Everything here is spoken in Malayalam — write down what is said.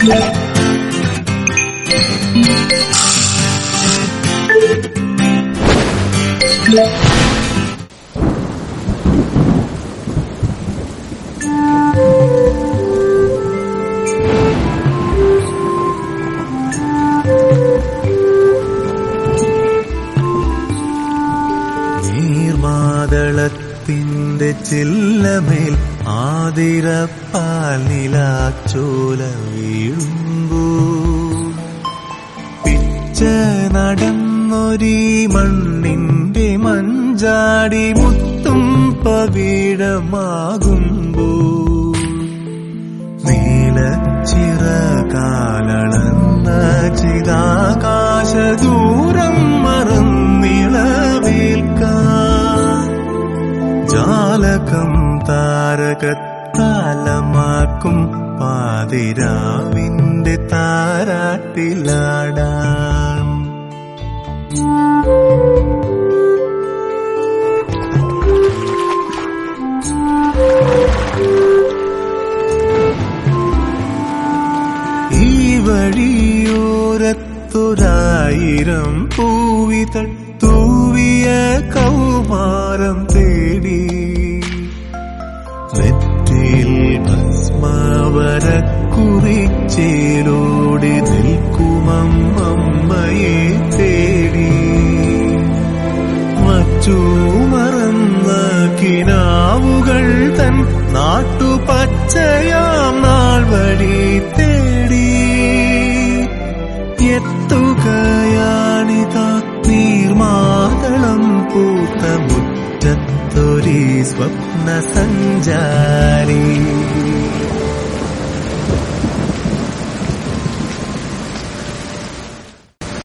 നീർമാതളത്തിന്റെ ചില്ലമേൽ ആതിരപ്പാൽ നിലാച്ചോല വീഴുമ്പൂ പിച്ച നടന്നൊരീ മണ്ണിന്റെ മഞ്ചാടി മുത്തും പവിഴമാകുമ്പൂ നീലച്ചിറ കാലളന്ന ചിതാകാശ ദൂരം മറന്നിളവേൽക്കാൻ ജാലകം താരകത്താലമാക്കും പാതിരാവിന്റെ താരാട്ടിലാടാൻ ഈ വഴിയോരത്തൊരായിരം പൂവിതൾ തൂവിയ കൗമാരം തേടി നെറ്റിയിൽ ഭസ്മവരക്കുറിച്ചേലോടി നിൽക്കുമമ്മയെ തേടി വച്ചു മറന്ന കിനാവുകൾ തൻ നാട്ടുപച്ചയാം നാൾ വഴി തേടി എത്തുകയാണിതാ നീർമാതളം പൂത്ത മുറ്റത്തൊരി സ്വപ്ന സഞ്ചാരി